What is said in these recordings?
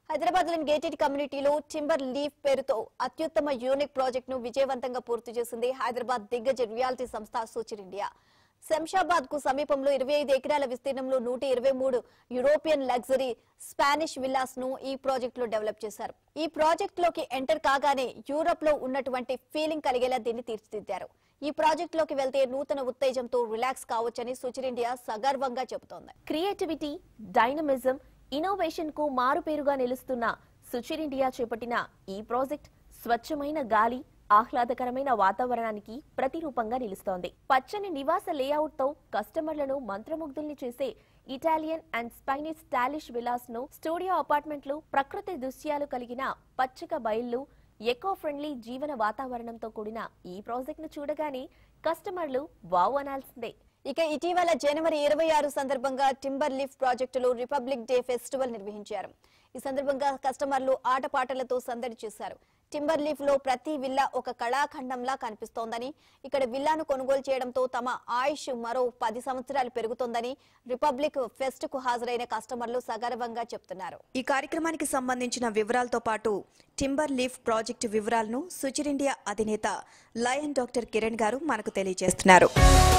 హైదరాబాద్ లోని గేటెడ్ కమ్యూనిటీలో timber leaf పేరుతో అత్యుత్తమ యూనిక్ ప్రాజెక్ట్ ను విజయవంతంగా పూర్తి చేసింది హైదరాబాద్ దిగ్గజ రియాలిటీ సంస్థ సూచర్ ఇండియా శంషాబాద్ కు సమీపంలో ఇరవై ఐదు ఎకరాల విస్తీర్ణంలో నూట ఇరవై మూడు యూరోపియన్ లగ్జరీ స్పానిష్ విల్లాస్ ను ఈ ప్రాజెక్ట్ లో డెవలప్ చేశారు ఈ ప్రాజెక్ట్ లోకి ఎంటర్ కాగానే యూరోప్ లో ఉన్నటువంటి ఫీలింగ్ కలిగేలా దీన్ని తీర్చిదిద్దారు ఈ ప్రాజెక్ట్ లోకి వెళ్తే నూతన ఉత్తేజంతో రిలాక్స్ కావచ్చని సుచిర్ ఇండియా సగర్వంగా చెబుతోంది క్రియేటివిటీ డైనమిజం ఇన్నోవేషన్ కు మారుపేరుగా నిలుస్తున్న సుచిర్ ఇండియా చేపట్టిన ఈ ప్రాజెక్ట్ స్వచ్ఛమైన గాలి ఆహ్లాదకరమైన వాతావరణానికి ప్రతిరూపంగా నిలుస్తోంది పచ్చని నివాస లేఅవుట్ తో కస్టమర్లను మంత్రముగ్ధుల్ని చేసే Italian and Spanish stylish villas ను స్టూడియో అపార్ట్మెంట్లు ప్రకృతి దృశ్యాలు కలిగిన పచ్చిక బయళ్లు ఎకో ఫ్రెండ్లీ జీవన వాతావరణంతో కూడిన ఈ ప్రాజెక్ట్ ను చూడగానే కస్టమర్లు వావ్ అనాల్సిందే ఇక ఇటీవల జనవరి ఇరవై ఆరు సందర్భంగా టింబర్ లీఫ్ ప్రాజెక్టులో రిపబ్లిక్ డే ఫెస్టివల్ నిర్వహించారు ఈ సందర్భంగా కస్టమర్లు ఆటపాటలతో సందడి చేశారు టింబర్ లీఫ్ లో ప్రతి విల్లా ఒక కళాఖండంలా కనిపిస్తోందని ఇక్కడ విల్లాను కొనుగోలు చేయడంతో తమ ఆయుష్ మరో పది సంవత్సరాలు పెరుగుతోందని రిపబ్లిక్ ఫెస్ట్ కు హాజరైన కస్టమర్లు సగర్వంగా చెప్తున్నారు ఈ కార్యక్రమానికి సంబంధించిన వివరాలతో పాటు టింబర్ లీఫ్ ప్రాజెక్టు వివరాలను సుచిర్ ఇండియా అధినేత లయన్ డాక్టర్ కిరణ్ గారు మనకు తెలియజేస్తున్నారు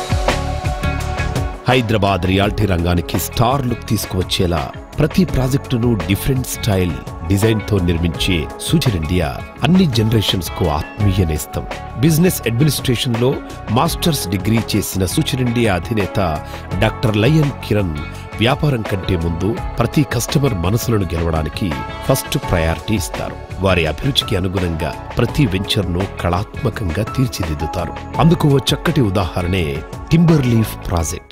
హైదరాబాద్ రియాలిటీ రంగానికి స్టార్ లుక్ తీసుకువచ్చేలా ప్రతి ప్రాజెక్టును డిఫరెంట్ స్టైల్ డిజైన్ తో నిర్మించే సూచర్ ఇండియా అన్ని జనరేషన్స్ కు ఆత్మీయ నేస్తం బిజినెస్ అడ్మినిస్ట్రేషన్ లో మాస్టర్స్ డిగ్రీ చేసిన సూచర్ ఇండియా అధినేత డాక్టర్ లయన్ కిరణ్ వ్యాపారం కంటే ముందు ప్రతి కస్టమర్ మనసులను గెలవడానికి ఫస్ట్ ప్రయారిటీ ఇస్తారు వారి అభిరుచికి అనుగుణంగా ప్రతి వెంచర్ ను కళాత్మకంగా తీర్చిదిద్దుతారు అందుకు ఓ చక్కటి ఉదాహరణే timber leaf project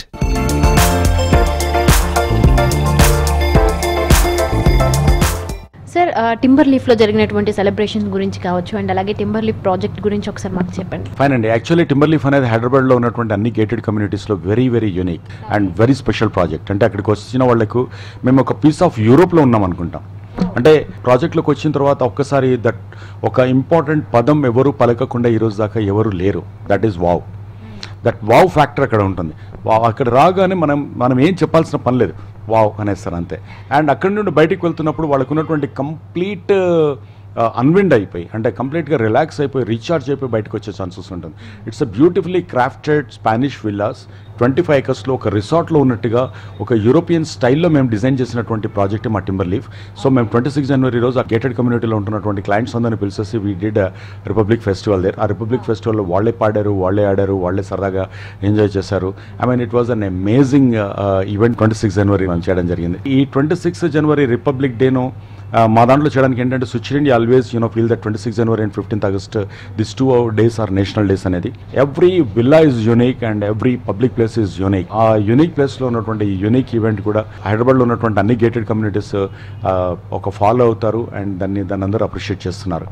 sir timber లీఫ్లో జరిగినటువంటి సెలబ్రేషన్స్ గురించి కావచ్చు అండ్ అలాగే టింబర్ లీఫ్ ప్రాజెక్ట్ గురించి ఒకసారి మాకు చెప్పండి ఫైన్ అండి యాక్చువల్లీ టింబర్ లీఫ్ అనేది హైదరాబాద్లో ఉన్నటువంటి అన్ని గేటెడ్ కమ్యూనిటీస్లో very very unique and very special project అంటే అక్కడికి వచ్చిన వాళ్ళకు మేము ఒక పీస్ ఆఫ్ యూరోప్లో ఉన్నాం అనుకుంటాం అంటే ప్రాజెక్ట్లోకి వచ్చిన తర్వాత ఒక్కసారి దట్ ఒక ఇంపార్టెంట్ పదం ఎవరు పలకకుండా ఈ రోజు దాకా ఎవరు లేరు that is wow that wow factor అక్కడ ఉంటుంది వావ్ అక్కడ రాగానే మనం మనం ఏం చెప్పాల్సిన పని లేదు వావ్ అనేస్తారు అంతే అండ్ అక్కడి నుండి బయటికి వెళ్తున్నప్పుడు వాళ్ళకు ఉన్నటువంటి కంప్లీట్ అన్విండ్ అయిపోయి అంటే కంప్లీట్గా రిలాక్స్ అయిపోయి రీఛార్జ్ అయిపోయి బయటకు వచ్చే ఛాన్సెస్ ఉంటుంది it's a beautifully crafted Spanish villas twenty five ఎకర్స్లో ఒక రిసార్ట్లో ఉన్నట్టుగా ఒక యూరోపియన్ స్టైల్లో మేము డిజైన్ చేసినటువంటి ప్రాజెక్ట్ మా టింబర్ లీఫ్ సో మేము ట్వంటీ సిక్స్ జనవరి రోజు ఆ గేటెడ్ కమ్యూనిటీలో ఉంటున్నటువంటి క్లయింట్స్ అందరిని పిలిచేసి we did republic festival there ఆ రిపబ్లిక్ ఫెస్టివల్లో వాళ్ళే పాడారు వాళ్ళే ఆడారు వాళ్ళే సరదాగా ఎంజాయ్ చేశారు I mean it was an amazing event twenty six January మేము చేయడం జరిగింది ఈ ట్వంటీ సిక్స్ జనవరి రిపబ్లిక్ డేను మా దాంట్లో చేయడానికి ఏంటంటే switch India always you know feel that twenty six January and fifteenth August this two days are national days అనేది every villa is unique and every public place is unique ఆ unique ప్లేస్లో ఉన్నటువంటి యూనిక్ ఈవెంట్ కూడా హైదరాబాద్లో ఉన్నటువంటి అన్ని gated communities ఒక follow అవుతారు అండ్ దాన్ని దాన్ని అందరూ అప్రిషియేట్ చేస్తున్నారు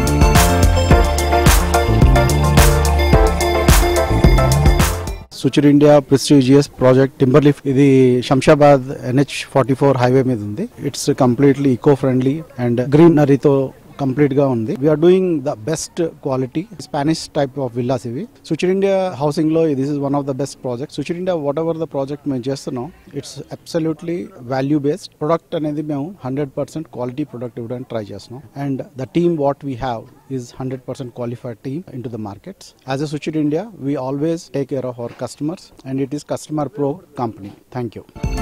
Suchir India prestigious project timber leaf ఇది Shamshabad NH forty four highway మీద ఉంది it's completely eco friendly and గ్రీనరీతో కంప్లీట్ గా ఉంది we are doing the best quality Spanish type of villas ఇవి సుచిర్ ఇండియా హౌసింగ్ లో this is one of the best project Suchir India what the project మేము చేస్తున్నాం it's absolutely value based product అనేది మేము hundred percent quality product ఇవ్వడానికి try చేస్తున్నాం and the team what we have is 100% qualified team into the markets. As a Suchit India, we always take care of our customers and it is customer pro company. Thank you.